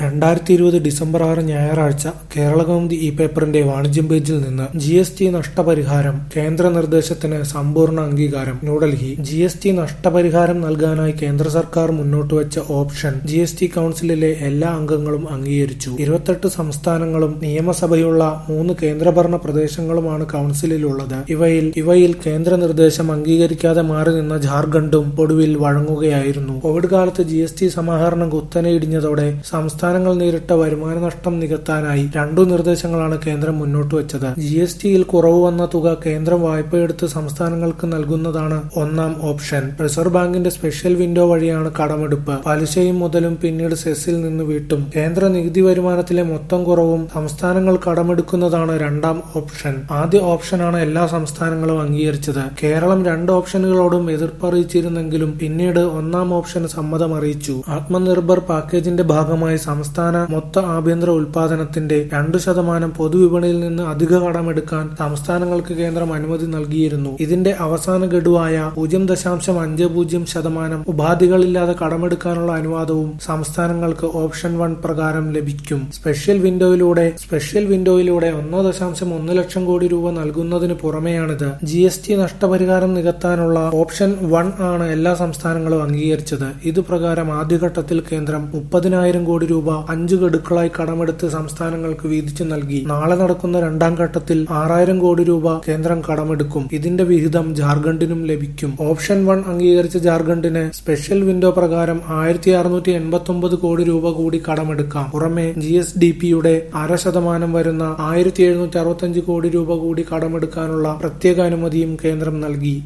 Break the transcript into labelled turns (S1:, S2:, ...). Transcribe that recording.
S1: രണ്ടായിരത്തി ഇരുപത് ഡിസംബർ ആറ് ഞായറാഴ്ച കേരളകൗമുദി ഇ പേപ്പറിന്റെ വാണിജ്യം പേജിൽ നിന്ന് ജി എസ് ടി നഷ്ടപരിഹാരം കേന്ദ്ര നിർദ്ദേശത്തിന് സമ്പൂർണ്ണ അംഗീകാരം ന്യൂഡൽഹി ജി എസ് ടി നഷ്ടപരിഹാരം നൽകാനായി കേന്ദ്ര സർക്കാർ മുന്നോട്ടുവച്ച ഓപ്ഷൻ ജി എസ് ടി കൌൺസിലിലെ എല്ലാ അംഗങ്ങളും അംഗീകരിച്ചു ഇരുപത്തെട്ട് സംസ്ഥാനങ്ങളും നിയമസഭയുള്ള മൂന്ന് കേന്ദ്രഭരണ പ്രദേശങ്ങളുമാണ് കൌൺസിലിലുള്ളത് ഇവയിൽ ഇവയിൽ കേന്ദ്ര നിർദ്ദേശം അംഗീകരിക്കാതെ മാറി നിന്ന ജാർഖണ്ഡും ഒടുവിൽ വഴങ്ങുകയായിരുന്നു കോവിഡ് കാലത്ത് ജി എസ് ടി സമാഹരണം കുത്തനെ ഇടിഞ്ഞതോടെ സംസ്ഥാനങ്ങൾ നേരിട്ട വരുമാന നഷ്ടം നികത്താനായി രണ്ടു നിർദ്ദേശങ്ങളാണ് കേന്ദ്രം മുന്നോട്ട് വെച്ചത് ജി എസ് ടിയിൽ കുറവ് വന്ന തുക കേന്ദ്രം വായ്പയെടുത്ത് സംസ്ഥാനങ്ങൾക്ക് നൽകുന്നതാണ് ഒന്നാം ഓപ്ഷൻ റിസർവ് ബാങ്കിന്റെ സ്പെഷ്യൽ വിൻഡോ വഴിയാണ് കടമെടുപ്പ് പലിശയും മുതലും പിന്നീട് സെസ്സിൽ നിന്ന് വീട്ടും കേന്ദ്ര നികുതി വരുമാനത്തിലെ മൊത്തം കുറവും സംസ്ഥാനങ്ങൾ കടമെടുക്കുന്നതാണ് രണ്ടാം ഓപ്ഷൻ ആദ്യ ഓപ്ഷനാണ് എല്ലാ സംസ്ഥാനങ്ങളും അംഗീകരിച്ചത് കേരളം രണ്ട് ഓപ്ഷനുകളോടും എതിർപ്പറിയിച്ചിരുന്നെങ്കിലും പിന്നീട് ഒന്നാം ഓപ്ഷന് സമ്മതം അറിയിച്ചു ആത്മനിർഭർ പാക്കേജിന്റെ ഭാഗമായി സംസ്ഥാന മൊത്ത ആഭ്യന്തര ഉൽപാദനത്തിന്റെ രണ്ടു ശതമാനം പൊതുവിപണിയിൽ നിന്ന് അധിക കടമെടുക്കാൻ സംസ്ഥാനങ്ങൾക്ക് കേന്ദ്രം അനുമതി നൽകിയിരുന്നു ഇതിന്റെ അവസാന ഗഡുവായ പൂജ്യം ദശാംശം അഞ്ച് പൂജ്യം ശതമാനം ഉപാധികളില്ലാതെ കടമെടുക്കാനുള്ള അനുവാദവും സംസ്ഥാനങ്ങൾക്ക് ഓപ്ഷൻ വൺ പ്രകാരം ലഭിക്കും സ്പെഷ്യൽ വിൻഡോയിലൂടെ സ്പെഷ്യൽ വിൻഡോയിലൂടെ ഒന്നോ ദശാംശം ഒന്ന് ലക്ഷം കോടി രൂപ നൽകുന്നതിന് പുറമെയാണിത് ജി എസ് ടി നഷ്ടപരിഹാരം നികത്താനുള്ള ഓപ്ഷൻ വൺ ആണ് എല്ലാ സംസ്ഥാനങ്ങളും അംഗീകരിച്ചത് ഇത് പ്രകാരം ആദ്യഘട്ടത്തിൽ കേന്ദ്രം മുപ്പതിനായിരം കോടി രൂപ അഞ്ചു ഗഡുക്കളായി കടമെടുത്ത് സംസ്ഥാനങ്ങൾക്ക് വീതിച്ചു നൽകി നാളെ നടക്കുന്ന രണ്ടാം ഘട്ടത്തിൽ ആറായിരം കോടി രൂപ കേന്ദ്രം കടമെടുക്കും ഇതിന്റെ വിഹിതം ജാർഖണ്ഡിനും ലഭിക്കും ഓപ്ഷൻ വൺ അംഗീകരിച്ച ജാർഖണ്ഡിന് സ്പെഷ്യൽ വിൻഡോ പ്രകാരം ആയിരത്തി അറുന്നൂറ്റി എൺപത്തി ഒമ്പത് കോടി രൂപ കൂടി കടമെടുക്കാം പുറമെ ജി എസ് ഡി പിയുടെ അര ശതമാനം വരുന്ന ആയിരത്തി എഴുന്നൂറ്റി അറുപത്തി കോടി രൂപ കൂടി കടമെടുക്കാനുള്ള പ്രത്യേക അനുമതിയും കേന്ദ്രം നൽകി